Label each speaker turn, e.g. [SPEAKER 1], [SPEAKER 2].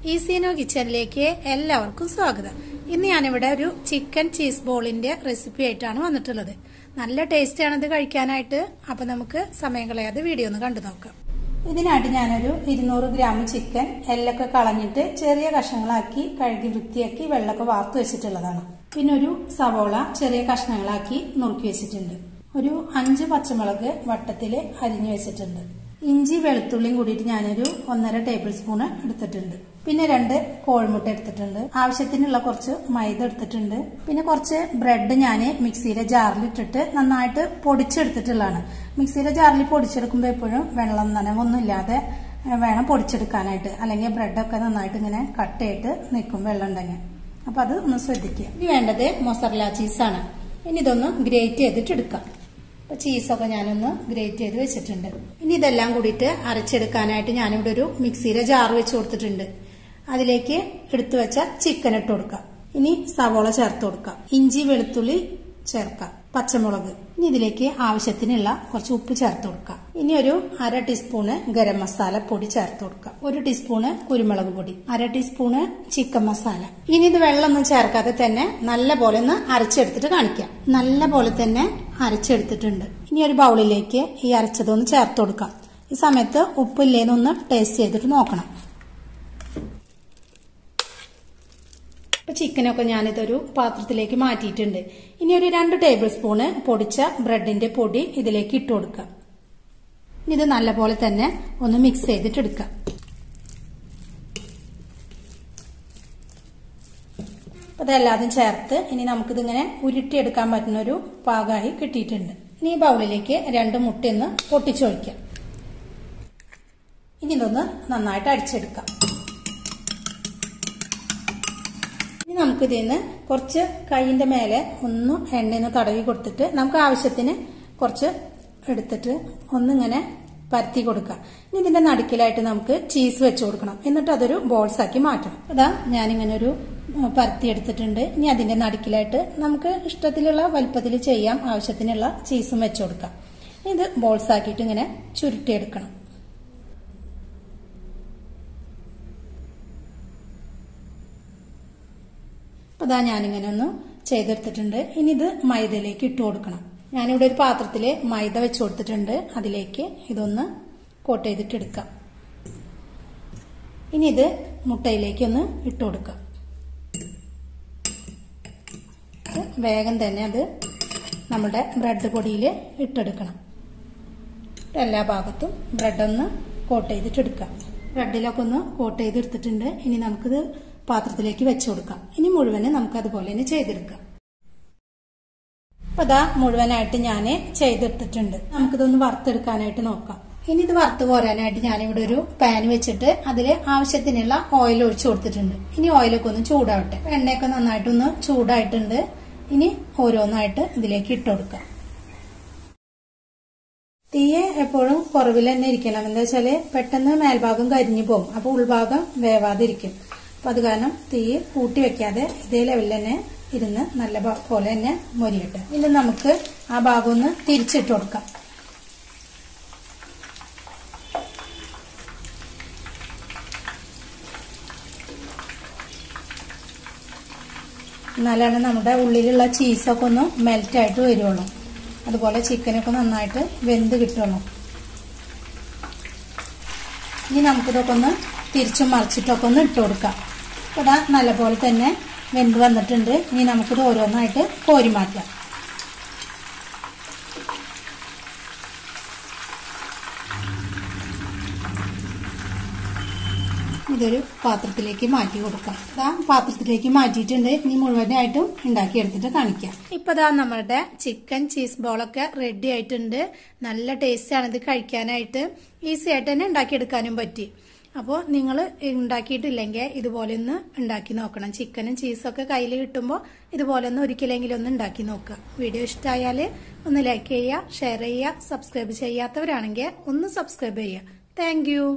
[SPEAKER 1] ഈസീനോ കിച്ചണിലേക്ക് എല്ലാവർക്കും സ്വാഗതം ഇന്ന് ഞാനിവിടെ ഒരു ചിക്കൻ ചീസ് ബോളിന്റെ റെസിപ്പി ആയിട്ടാണ് വന്നിട്ടുള്ളത് നല്ല ടേസ്റ്റ് ആണ് ഇത് കഴിക്കാനായിട്ട് അപ്പൊ നമുക്ക് സമയം കളയാതെ വീഡിയോ ഒന്ന് കണ്ടു നോക്കാം ഇതിനായിട്ട് ഞാനൊരു ഇരുന്നൂറ് ഗ്രാം ചിക്കൻ എല്ലൊക്കെ കളഞ്ഞിട്ട് ചെറിയ കഷ്ണങ്ങളാക്കി കഴുകി വൃത്തിയാക്കി വെള്ളമൊക്കെ വാർത്തു വെച്ചിട്ടുള്ളതാണ് പിന്നെ ഒരു സവോള ചെറിയ കഷ്ണങ്ങളാക്കി നുറുക്കി വെച്ചിട്ടുണ്ട് ഒരു അഞ്ച് പച്ചമുളക് വട്ടത്തില് അരിഞ്ഞു വെച്ചിട്ടുണ്ട് ഇഞ്ചി വെളുത്തുള്ളിയും കൂടിയിട്ട് ഞാനൊരു ഒന്നര ടേബിൾ സ്പൂണ് എടുത്തിട്ടുണ്ട് പിന്നെ രണ്ട് കോഴിമുട്ട എടുത്തിട്ടുണ്ട് ആവശ്യത്തിനുള്ള കുറച്ച് മൈദ എടുത്തിട്ടുണ്ട് പിന്നെ കുറച്ച് ബ്രെഡ് ഞാൻ മിക്സിയിലെ ജാറിൽ ഇട്ടിട്ട് നന്നായിട്ട് പൊടിച്ചെടുത്തിട്ടുള്ളതാണ് മിക്സിയിലെ ജാറിൽ പൊടിച്ചെടുക്കുമ്പോൾ എപ്പോഴും വെള്ളം നനവൊന്നും ഇല്ലാതെ വേണം പൊടിച്ചെടുക്കാനായിട്ട് അല്ലെങ്കിൽ ബ്രെഡൊക്കെ നന്നായിട്ട് ഇങ്ങനെ കട്ടയായിട്ട് നിൽക്കും വെള്ളം ഉണ്ടെങ്കിൽ അപ്പൊ അത് ഒന്ന് ശ്രദ്ധിക്കുക ഇനി വേണ്ടത് മൊസറല ചീസാണ് ഇനി ഇതൊന്ന് ഗ്രേറ്റ് ചെയ്തിട്ട് എടുക്കാം അപ്പൊ ചീസൊക്കെ ഞാനൊന്ന് ഗ്രേറ്റ് ചെയ്ത് വെച്ചിട്ടുണ്ട് ഇനി ഇതെല്ലാം കൂടിയിട്ട് അരച്ചെടുക്കാനായിട്ട് ഞാനിവിടെ ഒരു മിക്സിയിലെ ജാർ വെച്ച് കൊടുത്തിട്ടുണ്ട് അതിലേക്ക് എടുത്തു വെച്ച ചിക്കൻ ഇട്ട് കൊടുക്കാം ഇനി സവോള ചേർത്ത് കൊടുക്കാം ഇഞ്ചി വെളുത്തുള്ളി ചേർക്കാം പച്ചമുളക് ഇനി ഇതിലേക്ക് ആവശ്യത്തിനുള്ള കുറച്ച് ഉപ്പ് ചേർത്ത് കൊടുക്കാം ഇനി ഒരു അര ടീസ്പൂണ് ഗരം മസാല പൊടി ചേർത്ത് കൊടുക്കാം ഒരു ടീസ്പൂണ് കുരുമുളക് പൊടി അര ടീസ്പൂണ് ചിക്കൻ മസാല ഇനി ഇത് വെള്ളമൊന്നും ചേർക്കാതെ തന്നെ നല്ല പോലെ ഒന്ന് അരച്ചെടുത്തിട്ട് കാണിക്കാം നല്ല പോലെ തന്നെ അരച്ചെടുത്തിട്ടുണ്ട് ഇനി ഒരു ബൗളിലേക്ക് ഈ അരച്ചതൊന്ന് ചേർത്ത് കൊടുക്കാം ഈ സമയത്ത് ഉപ്പില്ലേന്നൊന്ന് ടേസ്റ്റ് ചെയ്തിട്ട് നോക്കണം ഇപ്പൊ ചിക്കനൊക്കെ ഞാനിതൊരു പാത്രത്തിലേക്ക് മാറ്റിയിട്ടുണ്ട് ഇനി ഒരു രണ്ട് ടേബിൾ സ്പൂണ് പൊടിച്ച ബ്രെഡിന്റെ പൊടി ഇതിലേക്ക് ഇട്ട് കൊടുക്കാം ഇനി ഇത് നല്ലപോലെ തന്നെ ഒന്ന് മിക്സ് ചെയ്തിട്ട് എടുക്കാം അപ്പൊ ഇതെല്ലാതും ചേർത്ത് ഇനി നമുക്കിതിങ്ങനെ ഉരുട്ടിയെടുക്കാൻ പറ്റുന്ന ഒരു പാകമായി കിട്ടിയിട്ടുണ്ട് ഇനി ഈ ബൗളിലേക്ക് രണ്ട് മുട്ടയൊന്ന് പൊട്ടിച്ചൊഴിക്കാം ഇനി ഇതൊന്ന് നന്നായിട്ട് അടിച്ചെടുക്കാം ഇനി നമുക്ക് ഇതിന്ന് കുറച്ച് കൈയിന്റെ മേലെ ഒന്ന് എണ്ണയൊന്ന് തടവി കൊടുത്തിട്ട് നമുക്ക് ആവശ്യത്തിന് കുറച്ച് എടുത്തിട്ട് ഒന്നിങ്ങനെ പരത്തി കൊടുക്കാം ഇനി ഇതിന്റെ നടുക്കിലായിട്ട് നമുക്ക് ചീസ് വെച്ച് കൊടുക്കണം എന്നിട്ട് അതൊരു ബോൾസ് ആക്കി മാറ്റണം അതാ ഞാനിങ്ങനെ ഒരു പരത്തി എടുത്തിട്ടുണ്ട് ഇനി അതിന്റെ നടുക്കിലായിട്ട് നമുക്ക് ഇഷ്ടത്തിലുള്ള വലുപ്പത്തിൽ ചെയ്യാം ആവശ്യത്തിനുള്ള ചീസും വെച്ച് കൊടുക്കാം ഇത് ബോൾസ് ആക്കിയിട്ട് ഇങ്ങനെ ചുരുട്ടിയെടുക്കണം അപ്പോൾ ഇതാ ഞാനിങ്ങനെ ഒന്ന് ചെയ്തെടുത്തിട്ടുണ്ട് ഇനി ഇത് മൈദയിലേക്ക് ഇട്ട് കൊടുക്കണം ഞാനിവിടെ ഒരു പാത്രത്തിൽ മൈദ വെച്ച് കൊടുത്തിട്ടുണ്ട് അതിലേക്ക് ഇതൊന്ന് കോട്ട് ചെയ്തിട്ട് എടുക്കാം ഇനി ഇത് മുട്ടയിലേക്ക് ഒന്ന് ഇട്ട് കൊടുക്കാം വേഗം തന്നെ അത് നമ്മുടെ ബ്രെഡ് പൊടിയിൽ ഇട്ടെടുക്കണം എല്ലാ ഭാഗത്തും ബ്രെഡ് ഒന്ന് കോട്ട് ചെയ്തിട്ട് എടുക്കാം ബ്രെഡിലൊക്കെ ഒന്ന് കോട്ട് ചെയ്തെടുത്തിട്ടുണ്ട് ഇനി നമുക്കിത് പാത്രത്തിലേക്ക് വെച്ചു കൊടുക്കാം ഇനി മുഴുവന് നമുക്ക് അതുപോലെ തന്നെ ചെയ്തെടുക്കാം അപ്പൊ അതാ മുഴുവനായിട്ട് ഞാൻ ചെയ്തെടുത്തിട്ടുണ്ട് നമുക്കിതൊന്ന് വറുത്തെടുക്കാനായിട്ട് നോക്കാം ഇനി ഇത് വറുത്ത് പോരാനായിട്ട് ഞാനിവിടെ ഒരു പാൻ വെച്ചിട്ട് അതിൽ ആവശ്യത്തിനുള്ള ഓയിൽ ഒഴിച്ചു കൊടുത്തിട്ടുണ്ട് ഇനി ഓയിലൊക്കെ ഒന്ന് ചൂടാവട്ടെ എണ്ണയൊക്കെ നന്നായിട്ടൊന്ന് ചൂടായിട്ടുണ്ട് ഇനി ഓരോന്നായിട്ട് ഇതിലേക്ക് ഇട്ട് കൊടുക്കാം തീയെ എപ്പോഴും കുറവിൽ തന്നെ ഇരിക്കണം എന്താ വെച്ചാല് പെട്ടെന്ന് മേൽഭാഗം കരിഞ്ഞു പോകും അപ്പൊ ഉൾഭാഗം വേവാതിരിക്കും അപ്പൊ അത് കാരണം തീ കൂട്ടി വെക്കാതെ ഇതേ ലെവലിൽ തന്നെ ഇരുന്ന് നല്ല പോലെ തന്നെ മൊരിയട്ടെ ഇനി നമുക്ക് ആ ഭാഗം ഒന്ന് തിരിച്ചിട്ട് കൊടുക്കാം എന്നാലാണ് നമ്മുടെ ഉള്ളിലുള്ള ചീസൊക്കെ ഒന്ന് മെൽറ്റായിട്ട് വരുള്ളൂ അതുപോലെ ചിക്കനൊക്കെ നന്നായിട്ട് വെന്ത് കിട്ടുള്ളൂ ഇനി നമുക്കിതൊക്കെ ഒന്ന് തിരിച്ചും മറിച്ചിട്ടൊക്കെ ഒന്ന് ഇട്ട് കൊടുക്കാം അപ്പോൾ ഇതാ നല്ലപോലെ തന്നെ വെന്ത് വന്നിട്ടുണ്ട് ഇനി നമുക്കിത് ഓരോന്നായിട്ട് കോരി മാറ്റാം ഇതൊരു പാത്രത്തിലേക്ക് മാറ്റി കൊടുക്കാം ഇതാ പാത്രത്തിലേക്ക് മാറ്റിയിട്ടുണ്ട് ഇനി മുഴുവനായിട്ടും ഉണ്ടാക്കിയെടുത്തിട്ട് കാണിക്കാം ഇപ്പൊ ഇതാ നമ്മുടെ ചിക്കൻ ചീസ് ബോളൊക്കെ റെഡി ആയിട്ടുണ്ട് നല്ല ടേസ്റ്റ് ആണ് ഇത് കഴിക്കാനായിട്ട് ഈസി ആയിട്ട് തന്നെ ഉണ്ടാക്കിയെടുക്കാനും പറ്റി അപ്പോൾ നിങ്ങൾ ഉണ്ടാക്കിയിട്ടില്ലെങ്കിൽ ഇതുപോലെ ഒന്ന് ഉണ്ടാക്കി നോക്കണം ചിക്കനും ചീസൊക്കെ കയ്യിൽ കിട്ടുമ്പോൾ ഇതുപോലെ ഒന്ന് ഒരിക്കലെങ്കിലും ഒന്ന് ഉണ്ടാക്കി നോക്കുക വീഡിയോ ഇഷ്ടമായാൽ ഒന്ന് ലൈക്ക് ചെയ്യുക ഷെയർ ചെയ്യുക സബ്സ്ക്രൈബ് ചെയ്യാത്തവരാണെങ്കിൽ ഒന്ന് സബ്സ്ക്രൈബ് ചെയ്യുക താങ്ക്